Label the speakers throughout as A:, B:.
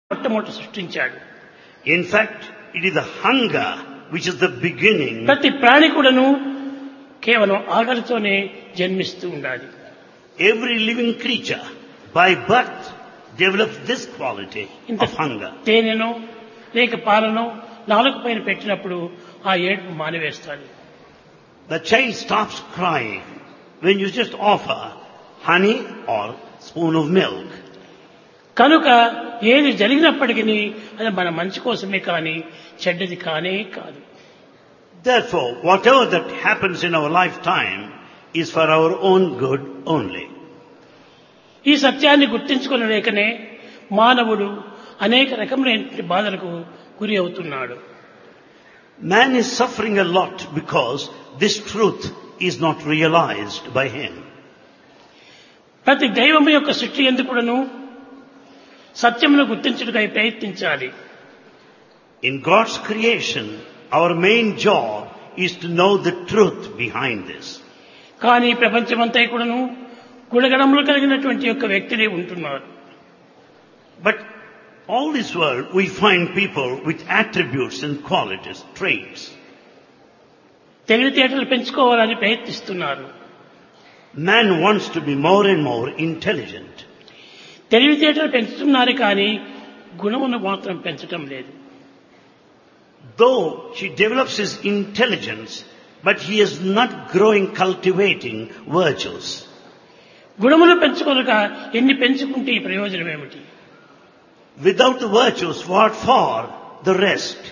A: మొట్టమొదటి సృష్టించాడు
B: In fact, it is the hunger which is the beginning.
A: ప్రతి ప్రాణి కూడాను కేవలం ఆకలితోనే జన్మిస్తూ ఉండాలి
B: Every living creature by birth develops this quality
A: ఇంత
B: of hunger.
A: తేనెనో లేక పాలనో నాలుగు పైన పెట్టినప్పుడు ఆ ఏడుపు మానివేస్తాడు
B: The child stops crying when you just offer honey or spoon of milk.
A: కనుక ఏది జరిగినప్పటికీ అది మన మంచి కోసమే కానీ చెడ్డది కానే కాదు
B: Therefore, whatever that happens in our lifetime is for our own good only.
A: ఈ సత్యాన్ని గుర్తించుకునలేకనే మానవుడు అనేక రకములైన బాధలకు గురి అవుతున్నాడు
B: Man is suffering a lot because this truth is not realized by him.
A: ప్రతి దైవం యొక్క సృష్టి ఎందుకుడను సత్యమును గుర్తించుటకై ప్రయత్నించాలి
B: In God's creation, our main job is to know the truth behind this.
A: కానీ ప్రపంచమంతా కూడాను గుణగణములు కలిగినటువంటి యొక్క వ్యక్తులే ఉంటున్నారు
B: But all this world, we find people with attributes and qualities, traits.
A: తెలివితేటలు పెంచుకోవాలని ప్రయత్నిస్తున్నారు
B: Man wants to be more and more intelligent.
A: తెలివితేటలు పెంచుతున్నారు కానీ గుణమును మాత్రం పెంచటం లేదు
B: Though he develops his intelligence, but he is not growing cultivating virtues.
A: గుణములు పెంచుకొనక ఎన్ని పెంచుకుంటే ఈ ప్రయోజనం ఏమిటి
B: Without the virtues, what for the rest?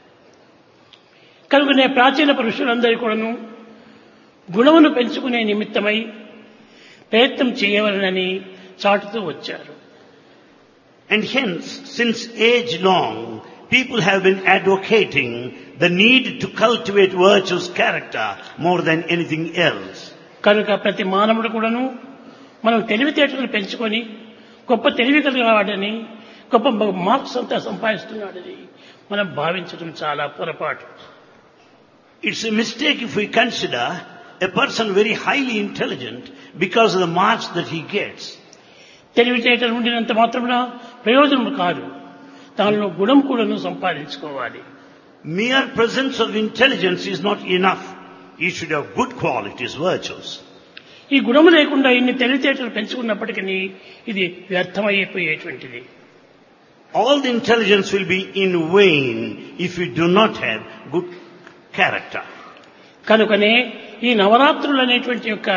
A: కనుకనే ప్రాచీన పురుషులందరూ కూడాను గుణమును పెంచుకునే నిమిత్తమై ప్రయత్నం చేయవలనని చాటుతూ వచ్చారు
B: And hence, since age long, people have been advocating the need to cultivate virtues character more than anything else.
A: కనుక ప్రతి మానవుడు కూడాను మనం తెలివితేటలు పెంచుకొని గొప్ప తెలివి కలిగిన వాడని గొప్ప మార్క్స్ అంతా సంపాదిస్తున్నాడని మనం భావించడం చాలా పొరపాటు
B: It's a mistake if we consider a person very highly intelligent because of the marks that he gets.
A: తెలివితేటలు ఉండినంత మాత్రమున ప్రయోజనం కాదు దానిలో గుణం కూడాను సంపాదించుకోవాలి
B: Mere presence of intelligence is not enough. He should have good qualities, virtues.
A: ఈ గుణము లేకుండా ఇన్ని తెలివితేటలు పెంచుకున్నప్పటికీ ఇది వ్యర్థమైపోయేటువంటిది
B: All the intelligence will be in vain if we do not have good character.
A: కనుకనే ఈ నవరాత్రులు అనేటువంటి యొక్క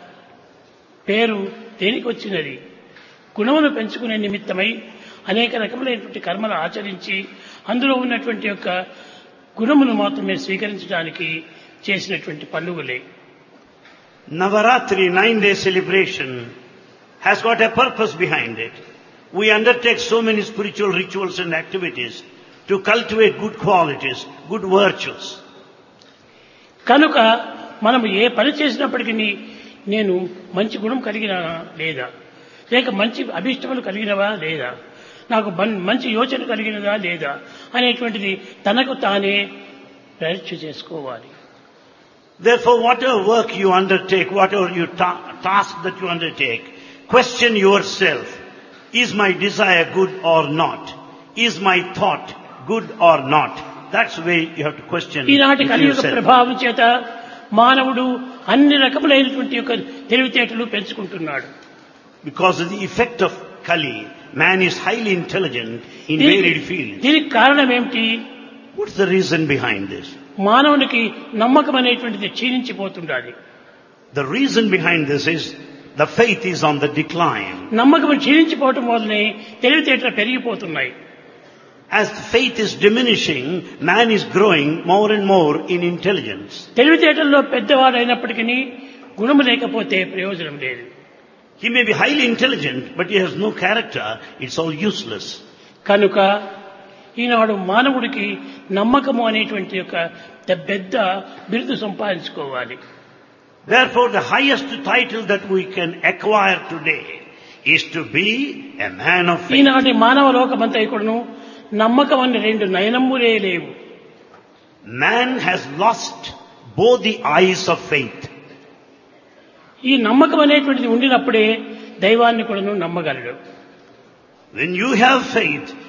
A: పేరు దేనికి వచ్చినది గుణమును పెంచుకునే నిమిత్తమై అనేక రకములైనటువంటి కర్మలు ఆచరించి అందులో ఉన్నటువంటి యొక్క గుణమును మాత్రమే స్వీకరించడానికి చేసినటువంటి పండుగలే
B: Navaratri, nine day celebration, has got a purpose behind it. We undertake so many spiritual rituals and activities to cultivate good qualities, good virtues.
A: కనుక మనం ఏ పని చేసినప్పటికీ నేను మంచి గుణం కలిగినా లేదా లేక మంచి అభిష్టములు కలిగినవా లేదా నాకు మన్- మంచి యోచన కలిగినదా లేదా అనేటువంటిది తనకు తానే పరీక్ష చేసుకోవాలి
B: Therefore, whatever work you undertake, whatever you ta- task that you undertake, question yourself. Is my desire good or not? Is my thought good or not? That's the way you have to question
A: ఈనాటి
B: it
A: కలియుగ
B: yourself.
A: ప్రభావం చేత మానవుడు అన్ని రకములైనటువంటి యొక్క తెలివితేటలు పెంచుకుంటున్నాడు
B: Because of the effect of Kali, man is highly intelligent in
A: దీనికి
B: varied fields.
A: దీనికి కారణం ఏమిటి
B: What's the reason behind this?
A: మానవునికి నమ్మకం అనేటువంటిది క్షీణించిపోతుండాలి
B: The reason behind this is the faith is on the decline.
A: నమ్మకం క్షీణించిపోవటం వల్లనే తెలివితేటలు పెరిగిపోతున్నాయి
B: As faith is diminishing, man is growing more and more in intelligence.
A: తెలివితేటల్లో పెద్దవాడైనప్పటికీ గుణము లేకపోతే ప్రయోజనం లేదు
B: He may be highly intelligent, but he has no character. It's all useless.
A: కనుక ఈనాడు మానవుడికి నమ్మకము అనేటువంటి యొక్క ద- పెద్ద బిరుదు సంపాదించుకోవాలి
B: Therefore, the highest title that we can acquire today is to be a man of faith.
A: ఈనాటి మానవ లోకమంతా కూడాను నమ్మకం అనే రెండు నయనమ్ములే లేవు
B: Man has lost both the eyes of faith.
A: ఈ నమ్మకం అనేటువంటిది ఉండినప్పుడే దైవాన్ని కూడాను నమ్మగలడు
B: When you have faith,